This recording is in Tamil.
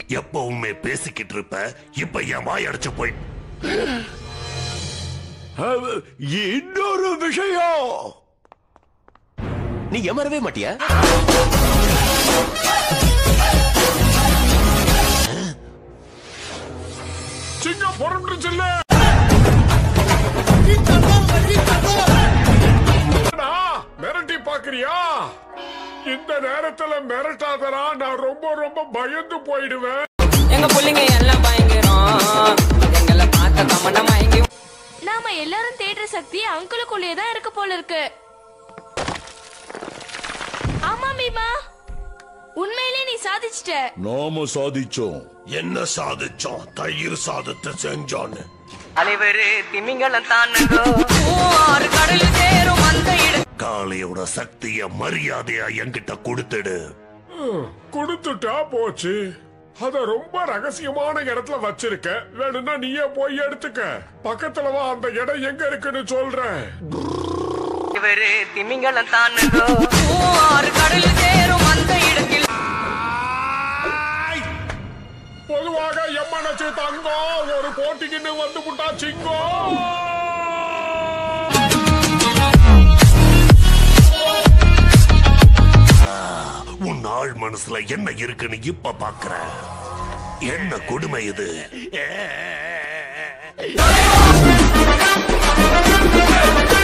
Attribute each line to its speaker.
Speaker 1: எப்பவுமே பேசிக்கிட்டு இருப்ப இப்ப என் வாய் அடைச்சு போய்
Speaker 2: அவ- இன்னொரு விஷயம்
Speaker 3: நீ ஏமாறவே மாட்டியா
Speaker 2: சிங்கம் புறப்பட்டுச்சுல்ல என்னடா, மிரட்டி பாக்குறியா இந்த நேரத்துல மிரட்டாதரா நான் ரொம்ப ரொம்ப பயந்து போயிடுவேன்
Speaker 4: எங்க புள்ளைங்க எல்லாம் பயங்கரம் எங்களை பார்த்த தமன்னா மயங்கி
Speaker 5: நாம எல்லாரும் தேடுற சக்தி அங்கிளுக்குள்ளேயே தான் இருக்கு போல இருக்கு ஆமா மீமா உண்மையிலே நீ சாதிச்சிட்ட
Speaker 6: நாம சாதிச்சோம்
Speaker 1: என்ன சாதிச்சோம் தயிர் சாதத்தை செஞ்சோன்னு
Speaker 4: தலைவரு திமிங்கலம் தானுங்கோ ஆறு கடல் சேரும் அந்த இடம்
Speaker 1: காளியோட சக்திய மரியாதையா என்கிட்ட கொடுத்துடு
Speaker 2: கொடுத்துட்டா போச்சு அத ரொம்ப ரகசியமான இடத்துல வச்சிருக்க வேணும்னா நீயே போய் எடுத்துக்க பக்கத்துல வா அந்த இடம் எங்க இருக்குன்னு சொல்றேன்
Speaker 4: தலைவரு திமிங்கலம் தானுங்கோ ஆறு கடல் சேரும் அந்த இடத்தில்
Speaker 2: பொதுவாக எம்மனச்சு தங்கம் ஒரு போட்டிக்குன்னு வந்து புட்டா சிங்கம்
Speaker 1: உன் ஆள் மனசுல என்ன இருக்குன்னு இப்ப பாக்குறேன் என்ன கொடுமை இது
Speaker 2: ஏ